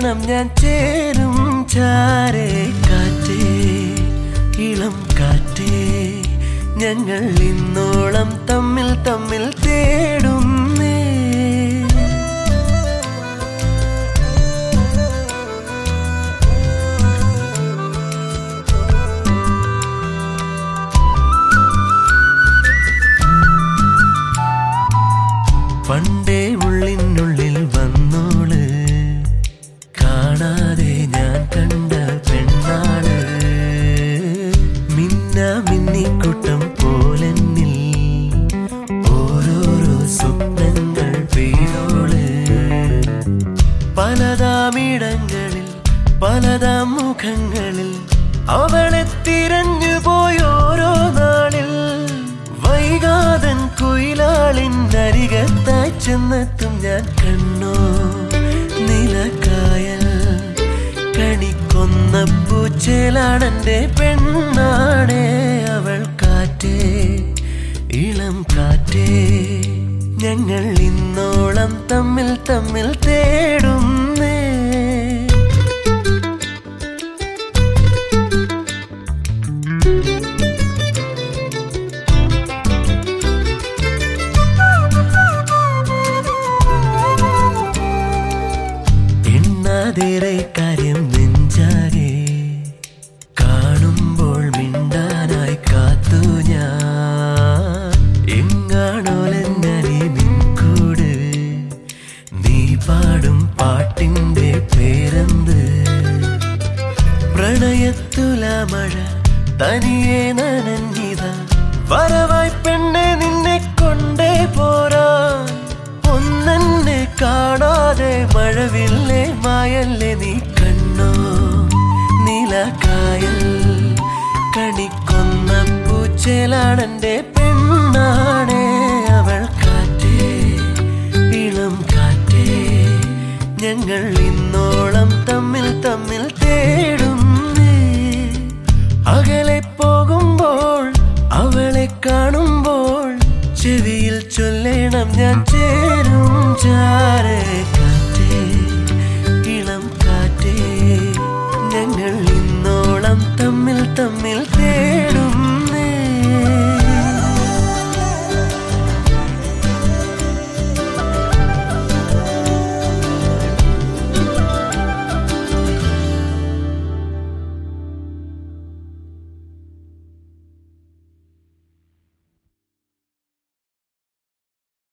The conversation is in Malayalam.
ചൊല്ലേണം ഞാൻ ചേരും ചാരേ കാറ്റേ ഇളം കാറ്റേ ഞങ്ങൾ ഇന്നോളം തമ്മിൽ തമ്മിൽ തേടുന്നേ പണ്ടേ ഉള്ളിനുള്ളിൽ വന്നോള് കാണാതെ ഞാൻ കണ്ട പെണ്ണാള് മിന്ന മിന്നിക്കുട്ടം പോലെന്നിൽ ഓരോരോ സ്വപ്നങ്ങൾ പെയ്തോള് പലതാമിടങ്ങളിൽ പലതാം മുഖങ്ങളിൽ അവളെ തിരഞ്ഞു പോയോരോ നാളിൽ വൈകാതൻ കുയിലാളിൻ അരികത്തായി ചെന്നെത്തും ഞാൻ കണ്ണോ നിലക്കായൽ കണിക്കൊന്ന പൂച്ചേലാണെന്റെ പെണ്ണാണേ അവൾ കാറ്റേ ഇളം കാറ്റേ ഞങ്ങൾ ഇന്നോളം തമ്മിൽ തമ്മിൽ തേടുന്നേ എണ്ണാതേറെ കാര്യം നെഞ്ചാകെ കാണുമ്പോൾ മിണ്ടാനായി കാത്തു ഞാൻ എങ്ങാണോലെന്നരി നിൻകൂട് നീ പാടും പാട്ടിന്റെ പേരെന്ത് പ്രണയത്തുല മഴ തനിയെ നനഞ്ഞിത വരവായി പെണ്ണെ നിന്നെ കൊണ്ടേ പോരാ ഒന്നെന്നെ കാണാതെ മഴവില്ലേ മായല്ലേ നീ കണ്ണോ നിലക്കായൽ കണിക്കൊന്ന പൂച്ചേലാണെന്റെ പെണ്ണാണേ അവൾ കാറ്റേ ഇളം കാറ്റേ ഞങ്ങൾ ഇന്നോളം തമ്മിൽ തമ്മിൽ തേടുന്നേ അകലെ പോകുമ്പോൾ അവളെ കാണുമ്പോൾ ചെവിയിൽ ചൊല്ലേണം ഞാൻ ചേരും ചാരേ കാറ്റേ ഇളം കാറ്റേ ഞങ്ങൾ ഇന്നോളം തമ്മിൽ തമ്മിൽ തേടും